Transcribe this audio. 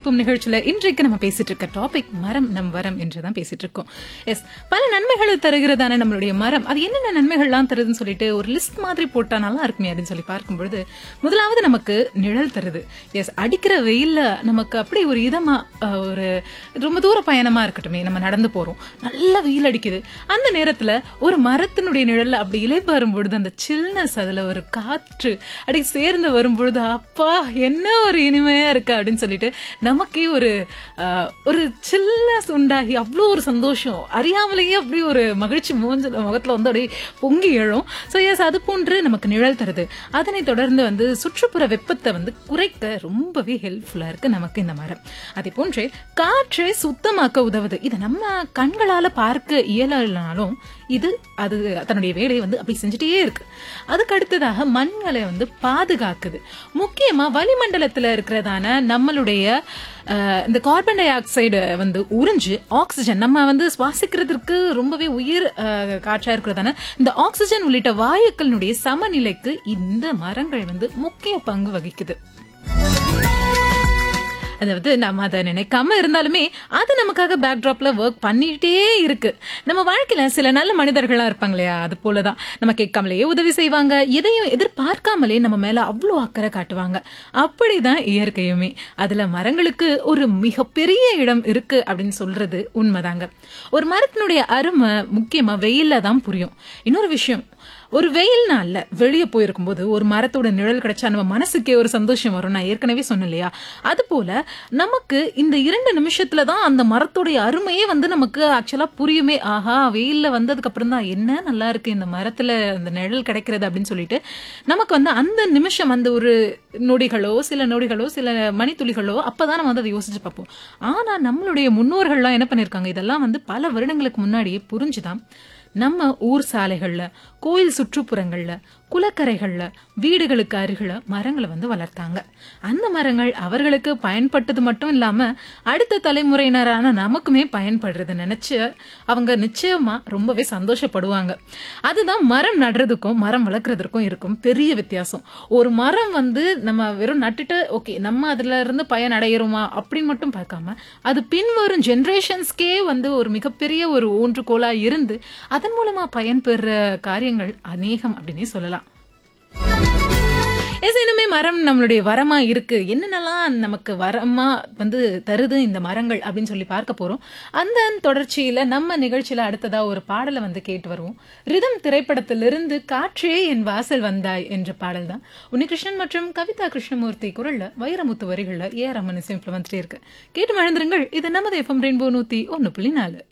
கேட்கும் நிகழ்ச்சியில இன்றைக்கு நம்ம பேசிட்டு இருக்க டாபிக் மரம் நம் வரம் என்றுதான் பேசிட்டு இருக்கோம் எஸ் பல நன்மைகளை தருகிறதான நம்மளுடைய மரம் அது என்னென்ன நன்மைகள்லாம் தருதுன்னு சொல்லிட்டு ஒரு லிஸ்ட் மாதிரி போட்டா நல்லா இருக்குமே அப்படின்னு சொல்லி பார்க்கும்பொழுது முதலாவது நமக்கு நிழல் தருது எஸ் அடிக்கிற வெயில்ல நமக்கு அப்படி ஒரு இதமா அஹ், ஒரு ரொம்ப தூர பயணமா இருக்கட்டுமே நம்ம நடந்து போறோம் நல்ல வெயில் அடிக்குது அந்த நேரத்துல ஒரு மரத்தினுடைய நிழல்ல அப்படி இலை வரும்பொழுது அந்த சில்னஸ் அதுல ஒரு காற்று அப்படி சேர்ந்து வரும்பொழுது அப்பா என்ன ஒரு இனிமையா இருக்கு அப்படின்னு சொல்லிட்டு நமக்கே ஒரு ஆஹ், ஒரு சில்னஸ் உண்டாகி அவ்வளோ ஒரு சந்தோஷம் அறியாமலேயே அப்படி ஒரு மகிழ்ச்சி மூஞ்ச முகத்துல வந்து அப்படியே பொங்கி எழும் ஸோ எஸ் அது போன்று நமக்கு நிழல் தருது அதனை தொடர்ந்து வந்து சுற்றுப்புற வெப்பத்தை வந்து குறைக்க ரொம்பவே ஹெல்ப்ஃபுல்லா இருக்கு நமக்கு இந்த மரம் அதே போன்றே காற்றை சுத்தமாக்க உதவுது இதை நம்ம கண்களால பார்க்க இயலனாலும் இது அது தன்னுடைய வேலையை வந்து அப்படி செஞ்சுட்டே இருக்கு அதுக்கு அடுத்ததாக மண்களை வந்து பாதுகாக்குது முக்கியமா வளிமண்டலத்துல இருக்கிறதான நம்மளுடைய அஹ், இந்த கார்பன் டை ஆக்சைடு வந்து உறிஞ்சு ஆக்சிஜன் நம்ம வந்து சுவாசிக்கிறதுக்கு ரொம்பவே உயிர் அஹ், காற்றா இருக்கிறதான இந்த ஆக்சிஜன் உள்ளிட்ட வாயுக்களினுடைய சமநிலைக்கு இந்த மரங்கள் வந்து முக்கிய பங்கு வகிக்குது அதாவது நம்ம அதை நினைக்காம இருந்தாலுமே அது நமக்காக பேக்ட்ராப்ல ஒர்க் பண்ணிட்டே இருக்கு நம்ம வாழ்க்கையில சில நல்ல மனிதர்கள்லாம் இருப்பாங்க இல்லையா அது போலதான் நம்ம கேட்காமலேயே உதவி செய்வாங்க எதையும் எதிர்பார்க்காமலே நம்ம மேல அவ்வளோ அக்கறை காட்டுவாங்க அப்படிதான் இயற்கையுமே அதுல மரங்களுக்கு ஒரு மிகப்பெரிய இடம் இருக்கு அப்படின்னு சொல்றது உண்மைதாங்க ஒரு மரத்தினுடைய அருமை முக்கியமா வெயில்ல தான் புரியும் இன்னொரு விஷயம் ஒரு வெயில் நாள்ல வெளியே போயிருக்கும் போது ஒரு மரத்தோட நிழல் கிடைச்சா நம்ம மனசுக்கே ஒரு சந்தோஷம் வரும் நான் ஏற்கனவே சொன்னேன் இல்லையா அது போல நமக்கு இந்த இரண்டு நிமிஷத்துல தான் அந்த மரத்தோடைய அருமையே வந்து நமக்கு ஆக்சுவலா புரியுமே ஆஹா வெயில்ல வந்ததுக்கு அப்புறம் தான் என்ன நல்லா இருக்கு இந்த மரத்துல அந்த நிழல் கிடைக்கிறது அப்படின்னு சொல்லிட்டு நமக்கு வந்து அந்த நிமிஷம் அந்த ஒரு நொடிகளோ சில நொடிகளோ சில மணித்துளிகளோ அப்பதான் நம்ம வந்து அதை யோசிச்சு பார்ப்போம் ஆனா நம்மளுடைய முன்னோர்கள்லாம் என்ன பண்ணிருக்காங்க இதெல்லாம் வந்து பல வருடங்களுக்கு முன்னாடியே புரிஞ்சுதான் நம்ம ஊர் சாலைகள்ல கோயில் சுற்றுப்புறங்கள்ல குளக்கரைகள்ல வீடுகளுக்கு அருகில மரங்களை வந்து வளர்த்தாங்க அந்த மரங்கள் அவர்களுக்கு பயன்பட்டது மட்டும் இல்லாம அடுத்த தலைமுறையினரான நமக்குமே பயன்படுறது நினைச்சு அவங்க நிச்சயமா ரொம்பவே சந்தோஷப்படுவாங்க அதுதான் மரம் நடுறதுக்கும் மரம் வளர்க்கறதுக்கும் இருக்கும் பெரிய வித்தியாசம் ஒரு மரம் வந்து நம்ம வெறும் நட்டுட்டு ஓகே நம்ம அதுல இருந்து பயன் அடையிறோமா அப்படின்னு மட்டும் பார்க்காம அது பின்வரும் ஜெனரேஷன்ஸ்க்கே வந்து ஒரு மிகப்பெரிய ஒரு ஊன்றுகோலா இருந்து அதன் மூலமா பயன்பெற காரியங்கள் அநேகம் அப்படின்னே சொல்லலாம் எஸ் இனிமே மரம் நம்மளுடைய வரமா இருக்கு என்னென்னலாம் நமக்கு வரமா வந்து தருது இந்த மரங்கள் அப்படின்னு சொல்லி பார்க்க போறோம் அந்த தொடர்ச்சியில நம்ம நிகழ்ச்சியில அடுத்ததா ஒரு பாடலை வந்து கேட்டு வருவோம் ரிதம் திரைப்படத்திலிருந்து காற்றே என் வாசல் வந்தாய் என்ற பாடல் தான் உன்னிகிருஷ்ணன் மற்றும் கவிதா கிருஷ்ணமூர்த்தி குரல்ல வைரமுத்து வரிகள்ல ஏ ரமன் இசையமைப்புல வந்துட்டே இருக்கு கேட்டு மழந்துருங்கள் இது நமது எஃப்எம் ரெயின்போ நூத்தி ஒன்னு புள்ளி நாலு